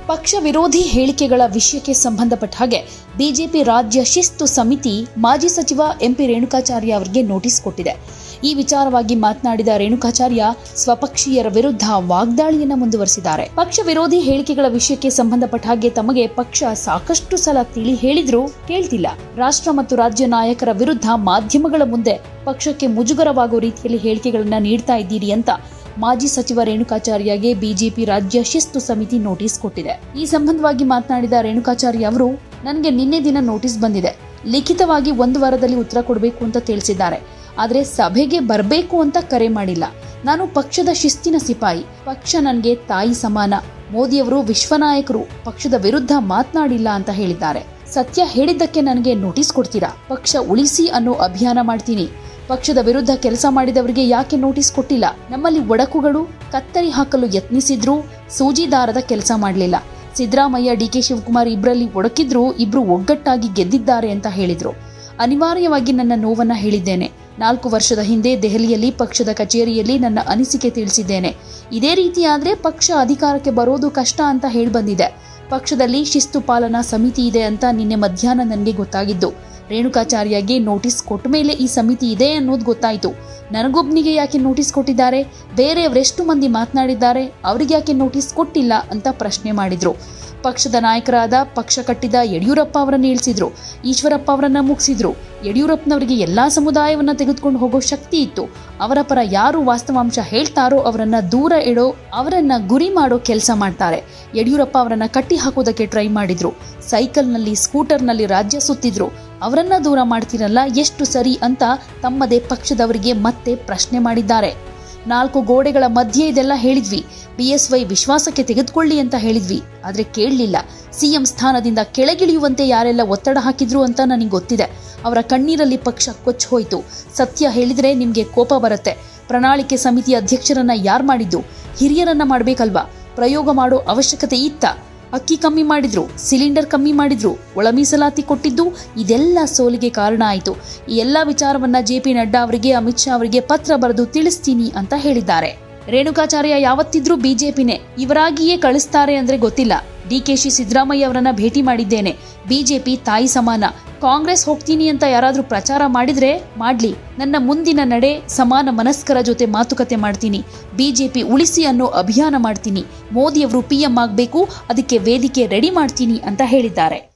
ಪಕ್ಷ ವಿರೋಧಿ ಹೇಳಿಕೆಗಳ ವಿಷಯಕ್ಕೆ ಸಂಬಂಧಪಟ್ಟ ಹಾಗೆ ಬಿಜೆಪಿ ರಾಜ್ಯ ಶಿಸ್ತು ಸಮಿತಿ ಮಾಜಿ ಸಚಿವ ಎಂಪಿ ರೇಣುಕಾಚಾರ್ಯ ಅವರಿಗೆ ನೋಟಿಸ್ ಕೊಟ್ಟಿದೆ ಈ ವಿಚಾರವಾಗಿ ಮಾತನಾಡಿದ ರೇಣುಕಾಚಾರ್ಯ ಸ್ವಪಕ್ಷೀಯರ ವಿರುದ್ಧ ವಾಗ್ದಾಳಿಯನ್ನ ಮುಂದುವರೆಸಿದ್ದಾರೆ ಪಕ್ಷ ವಿರೋಧಿ ಹೇಳಿಕೆಗಳ ವಿಷಯಕ್ಕೆ ಸಂಬಂಧಪಟ್ಟ ಹಾಗೆ ತಮಗೆ ಪಕ್ಷ ಸಾಕಷ್ಟು ಸಲ ತಿಳಿ ಹೇಳಿದ್ರೂ ಕೇಳ್ತಿಲ್ಲ ರಾಷ್ಟ್ರ ಮತ್ತು ರಾಜ್ಯ ನಾಯಕರ ವಿರುದ್ಧ ಮಾಧ್ಯಮಗಳ ಮುಂದೆ ಪಕ್ಷಕ್ಕೆ ಮುಜುಗರವಾಗುವ ರೀತಿಯಲ್ಲಿ ಹೇಳಿಕೆಗಳನ್ನ ನೀಡ್ತಾ ಇದ್ದೀರಿ ಅಂತ ಮಾಜಿ ಸಚಿವ ರೇಣುಕಾಚಾರ್ಯಗೆ ಬಿಜೆಪಿ ರಾಜ್ಯ ಶಿಸ್ತು ಸಮಿತಿ ನೋಟಿಸ್ ಕೊಟ್ಟಿದೆ ಈ ಸಂಬಂಧವಾಗಿ ಮಾತನಾಡಿದ ರೇಣುಕಾಚಾರ್ಯ ಅವರು ನನಗೆ ನಿನ್ನೆ ದಿನ ನೋಟಿಸ್ ಬಂದಿದೆ ಲಿಖಿತವಾಗಿ ಒಂದು ವಾರದಲ್ಲಿ ಉತ್ತರ ಕೊಡಬೇಕು ಅಂತ ತಿಳಿಸಿದ್ದಾರೆ ಆದರೆ ಸಭೆಗೆ ಬರಬೇಕು ಅಂತ ಕರೆ ಮಾಡಿಲ್ಲ ನಾನು ಪಕ್ಷದ ಶಿಸ್ತಿನ ಸಿಪಾಯಿ ಪಕ್ಷ ನನಗೆ ತಾಯಿ ಸಮಾನ ಮೋದಿಯವರು ವಿಶ್ವನಾಯಕರು ಪಕ್ಷದ ವಿರುದ್ಧ ಮಾತನಾಡಿಲ್ಲ ಅಂತ ಹೇಳಿದ್ದಾರೆ ಸತ್ಯ ಹೇಳಿದ್ದಕ್ಕೆ ನನಗೆ ನೋಟಿಸ್ ಕೊಡ್ತೀರಾ ಪಕ್ಷ ಉಳಿಸಿ ಅನ್ನೋ ಅಭಿಯಾನ ಮಾಡ್ತೀನಿ ಪಕ್ಷದ ವಿರುದ್ಧ ಕೆಲಸ ಮಾಡಿದವರಿಗೆ ಯಾಕೆ ನೋಟಿಸ್ ಕೊಟ್ಟಿಲ್ಲ ನಮ್ಮಲ್ಲಿ ಒಡಕುಗಳು ಕತ್ತರಿ ಹಾಕಲು ಯತ್ನಿಸಿದ್ರೂ ಸೂಜಿ ದಾರದ ಕೆಲಸ ಮಾಡಲಿಲ್ಲ ಸಿದ್ದರಾಮಯ್ಯ ಡಿಕೆ ಶಿವಕುಮಾರ್ ಇಬ್ಬರಲ್ಲಿ ಒಡಕಿದ್ರೂ ಇಬ್ರು ಒಗ್ಗಟ್ಟಾಗಿ ಗೆದ್ದಿದ್ದಾರೆ ಅಂತ ಹೇಳಿದ್ರು ಅನಿವಾರ್ಯವಾಗಿ ನನ್ನ ನೋವನ್ನ ಹೇಳಿದ್ದೇನೆ ನಾಲ್ಕು ವರ್ಷದ ಹಿಂದೆ ದೆಹಲಿಯಲ್ಲಿ ಪಕ್ಷದ ಕಚೇರಿಯಲ್ಲಿ ನನ್ನ ಅನಿಸಿಕೆ ತಿಳಿಸಿದ್ದೇನೆ ಇದೇ ರೀತಿಯಾದ್ರೆ ಪಕ್ಷ ಅಧಿಕಾರಕ್ಕೆ ಬರೋದು ಕಷ್ಟ ಅಂತ ಹೇಳಿಬಂದಿದೆ ಪಕ್ಷದಲ್ಲಿ ಶಿಸ್ತು ಪಾಲನಾ ಸಮಿತಿ ಇದೆ ಅಂತ ನಿನ್ನೆ ಮಧ್ಯಾಹ್ನ ನನಗೆ ಗೊತ್ತಾಗಿದ್ದು ರೇಣುಕಾಚಾರ್ಯಗೆ ನೋಟಿಸ್ ಕೊಟ್ಟ ಮೇಲೆ ಈ ಸಮಿತಿ ಇದೆ ಅನ್ನೋದು ಗೊತ್ತಾಯಿತು ನನಗೊಬ್ನಿಗೆ ಯಾಕೆ ನೋಟಿಸ್ ಕೊಟ್ಟಿದ್ದಾರೆ ಬೇರೆಯವರೆಷ್ಟು ಮಂದಿ ಮಾತನಾಡಿದ್ದಾರೆ ಅವರಿಗೆ ಯಾಕೆ ನೋಟಿಸ್ ಕೊಟ್ಟಿಲ್ಲ ಅಂತ ಪ್ರಶ್ನೆ ಮಾಡಿದ್ರು ಪಕ್ಷದ ನಾಯಕರಾದ ಪಕ್ಷ ಕಟ್ಟಿದ ಯಡಿಯೂರಪ್ಪ ಅವರನ್ನು ಇಳಿಸಿದ್ರು ಈಶ್ವರಪ್ಪ ಅವರನ್ನ ಮುಗಿಸಿದ್ರು ಯಡಿಯೂರಪ್ಪನವರಿಗೆ ಎಲ್ಲಾ ಸಮುದಾಯವನ್ನ ತೆಗೆದುಕೊಂಡು ಹೋಗೋ ಶಕ್ತಿ ಇತ್ತು ಅವರ ಪರ ಯಾರು ವಾಸ್ತವಾಂಶ ಹೇಳ್ತಾರೋ ಅವರನ್ನ ದೂರ ಇಡೋ ಅವರನ್ನ ಗುರಿ ಮಾಡೋ ಕೆಲಸ ಮಾಡ್ತಾರೆ ಯಡಿಯೂರಪ್ಪ ಅವರನ್ನ ಕಟ್ಟಿ ಹಾಕೋದಕ್ಕೆ ಟ್ರೈ ಮಾಡಿದ್ರು ಸೈಕಲ್ನಲ್ಲಿ ಸ್ಕೂಟರ್ನಲ್ಲಿ ರಾಜ್ಯ ಸುತ್ತಿದ್ರು ಅವರನ್ನ ದೂರ ಮಾಡ್ತಿರಲ್ಲ ಎಷ್ಟು ಸರಿ ಅಂತ ತಮ್ಮದೇ ಪಕ್ಷದವರಿಗೆ ಮತ್ತೆ ಪ್ರಶ್ನೆ ಮಾಡಿದ್ದಾರೆ ನಾಲ್ಕು ಗೋಡೆಗಳ ಮಧ್ಯೆ ಇದೆಲ್ಲ ಹೇಳಿದ್ವಿ ಬಿಎಸ್ವೈ ವಿಶ್ವಾಸಕ್ಕೆ ತೆಗೆದುಕೊಳ್ಳಿ ಅಂತ ಹೇಳಿದ್ವಿ ಆದ್ರೆ ಕೇಳಲಿಲ್ಲ ಸಿಎಂ ಸ್ಥಾನದಿಂದ ಕೆಳಗಿಳಿಯುವಂತೆ ಯಾರೆಲ್ಲ ಒತ್ತಡ ಹಾಕಿದ್ರು ಅಂತ ನನಗೆ ಗೊತ್ತಿದೆ ಅವರ ಕಣ್ಣೀರಲ್ಲಿ ಪಕ್ಷ ಕೊಚ್ಚ ಹೋಯಿತು ಸತ್ಯ ಹೇಳಿದ್ರೆ ನಿಮ್ಗೆ ಕೋಪ ಬರುತ್ತೆ ಪ್ರಣಾಳಿಕೆ ಸಮಿತಿ ಅಧ್ಯಕ್ಷರನ್ನ ಯಾರು ಮಾಡಿದ್ದು ಹಿರಿಯರನ್ನ ಮಾಡ್ಬೇಕಲ್ವಾ ಪ್ರಯೋಗ ಮಾಡೋ ಅವಶ್ಯಕತೆ ಇತ್ತ ಅಕ್ಕಿ ಕಮ್ಮಿ ಮಾಡಿದ್ರು ಸಿಲಿಂಡರ್ ಕಮ್ಮಿ ಮಾಡಿದ್ರು ಒಳ ಮೀಸಲಾತಿ ಕೊಟ್ಟಿದ್ದು ಇದೆಲ್ಲ ಸೋಲಿಗೆ ಕಾರಣ ಆಯಿತು ಈ ಎಲ್ಲ ವಿಚಾರವನ್ನ ಜೆ ಪಿ ನಡ್ಡಾ ಅವರಿಗೆ ಅಮಿತ್ ಶಾ ಅವರಿಗೆ ಪತ್ರ ಬರೆದು ತಿಳಿಸ್ತೀನಿ ಅಂತ ಹೇಳಿದ್ದಾರೆ ರೇಣುಕಾಚಾರ್ಯ ಯಾವತ್ತಿದ್ರೂ ಬಿಜೆಪಿನೇ ಇವರಾಗಿಯೇ ಕಳಿಸ್ತಾರೆ ಅಂದ್ರೆ ಗೊತ್ತಿಲ್ಲ ಡಿಕೆಶಿ ಸಿದ್ದರಾಮಯ್ಯ ಅವರನ್ನ ಭೇಟಿ ಮಾಡಿದ್ದೇನೆ ಬಿಜೆಪಿ ತಾಯಿ ಸಮಾನ ಕಾಂಗ್ರೆಸ್ ಹೋಗ್ತೀನಿ ಅಂತ ಯಾರಾದ್ರೂ ಪ್ರಚಾರ ಮಾಡಿದ್ರೆ ಮಾಡ್ಲಿ ನನ್ನ ಮುಂದಿನ ನಡೆ ಸಮಾನ ಮನಸ್ಕರ ಜೊತೆ ಮಾತುಕತೆ ಮಾಡ್ತೀನಿ ಬಿಜೆಪಿ ಉಳಿಸಿ ಅನ್ನೋ ಅಭಿಯಾನ ಮಾಡ್ತೀನಿ ಮೋದಿಯವರು ಪಿಎಂ ಆಗಬೇಕು ಅದಕ್ಕೆ ವೇದಿಕೆ ರೆಡಿ ಮಾಡ್ತೀನಿ ಅಂತ ಹೇಳಿದ್ದಾರೆ